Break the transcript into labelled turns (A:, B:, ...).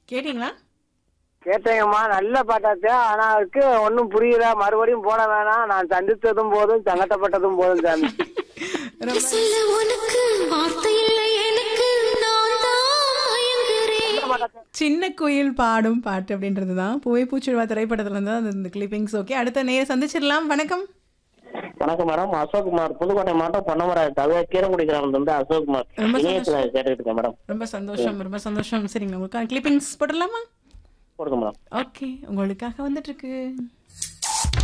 A: கேட்டீங்களா
B: கேட்டேங்கம்மா நல்ல பாட்டாச்சு ஆனா அதுக்கு ஒன்றும் புரியல மறுபடியும் போட வேணாம் நான் சந்தித்ததும் போதும் சங்கட்டப்பட்டதும் போதும் சாமி
A: ரொம்ப
C: சொல்ல உனக்கு வார்த்தை இல்லை எனக்கு நான் தான் மயங்குறேன்
A: சின்ன குயில் பாடும் பாட்டு அப்படின்றது தான் பூவை பூச்சிடுவா திரைப்படத்துல இருந்து தான் இந்த கிளிப்பிங்ஸ் ஓகே அடுத்த நேரம் சந்திச்சிடலாம் வணக்கம்
D: வணக்கம் மேடம் அசோக்குமார் புதுக்கோட்டை மாவட்டம் பொன்னமராஜ் தவிர கீரங்குடி கிராமத்துல இருந்து அசோக்குமார்
A: ரொம்ப
D: இணையத்துல கேட்டுட்டு இருக்கேன் மேடம்
A: ரொம்ப சந்தோஷம் ரொம்ப சந்தோஷம் சரிங்க உங்களுக்கான கிளிப்பிங்ஸ் போடலாமா
D: கொடுங்க மேடம்
A: ஓகே உங்களுக்காக வந்துட்டு இருக்கு